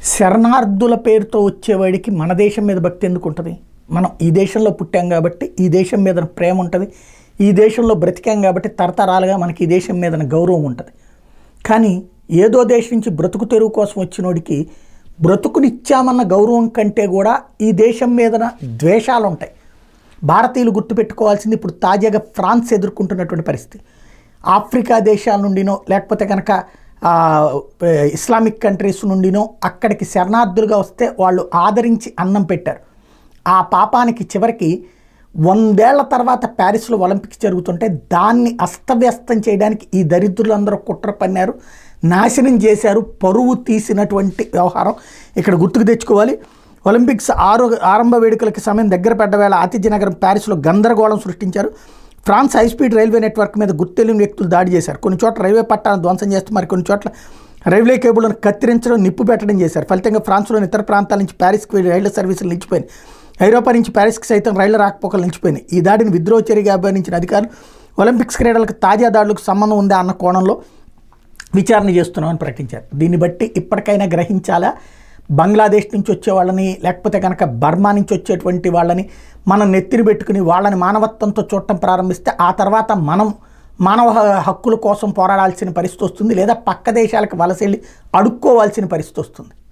శరణార్థుల పేరుతో వచ్చేవాడికి మన దేశం మీద భక్తి ఎందుకు ఉంటుంది మనం ఈ దేశంలో పుట్టాం కాబట్టి ఈ దేశం మీద ప్రేమ ఉంటుంది ఈ దేశంలో బ్రతికాం కాబట్టి తరతరాలుగా మనకి ఈ దేశం మీద గౌరవం ఉంటుంది కానీ ఏదో దేశం నుంచి బ్రతుకు తెరువు కోసం వచ్చినోడికి బ్రతుకునిచ్చామన్న గౌరవం కంటే కూడా ఈ దేశం మీద ద్వేషాలు ఉంటాయి భారతీయులు గుర్తుపెట్టుకోవాల్సింది ఇప్పుడు తాజాగా ఫ్రాన్స్ ఎదుర్కొంటున్నటువంటి పరిస్థితి ఆఫ్రికా దేశాల నుండినో లేకపోతే కనుక ఆ, ఇస్లామిక్ కంట్రీస్ నుండినో అక్కడికి శరణార్థులుగా వస్తే వాళ్ళు ఆదరించి అన్నం పెట్టారు ఆ పాపానికి చివరికి వందేళ్ల తర్వాత ప్యారిస్లో ఒలింపిక్స్ జరుగుతుంటే దాన్ని అస్తవ్యస్తం చేయడానికి ఈ దరిద్రులందరూ కుట్ర పన్నారు నాశనం చేశారు పరువు తీసినటువంటి వ్యవహారం ఇక్కడ గుర్తుకు తెచ్చుకోవాలి ఒలింపిక్స్ ఆరో ఆరంభ వేడుకలకి సమయం దగ్గర పడ్డ వేళ ఆతిథ్య నగరం ప్యారిస్లో గందరగోళం సృష్టించారు ఫ్రాన్స్ హైస్పీడ్ రైల్వే నెట్వర్క్ మీద గుర్తెలియని వ్యక్తులు దాడి చేశారు కొన్ని చోట్ల రైల్వే పట్టాలను ధ్వంసం చేస్తూ మరి కొన్ని చోట్ల రైల్వే కేబుల్ను కత్తిరించడం నిప్పు పెట్టడం చేశారు ఫలితంగా ఫ్రాన్స్లోని ఇతర ప్రాంతాల నుంచి ప్యారిస్కి వెళ్ళి రైళ్ల సర్వీసులు నిలిచిపోయినాయి ఐరోపా నుంచి ప్యారిస్కి సైతం రైళ్ల రాకపోకలు నిలిచిపోయినాయి ఈ దాడిని విద్రోహ చర్యగా అభివర్ణించిన అధికారులు ఒలింపిక్స్ క్రీడలకు తాజా దాడులకు సంబంధం ఉందా అన్న కోణంలో విచారణ చేస్తున్నామని ప్రకటించారు దీన్ని బట్టి ఇప్పటికైనా గ్రహించాలా బంగ్లాదేశ్ నుంచి వచ్చే వాళ్ళని లేకపోతే కనుక బర్మా నుంచి వచ్చేటువంటి వాళ్ళని మనం నెత్తిని పెట్టుకుని వాళ్ళని మానవత్వంతో చూడటం ప్రారంభిస్తే ఆ తర్వాత మనం మానవ హ- హక్కుల కోసం పోరాడాల్సిన పరిస్థితి వస్తుంది లేదా పక్క దేశాలకు వలస వెళ్ళి అడుక్కోవాల్సిన పరిస్థితి వస్తుంది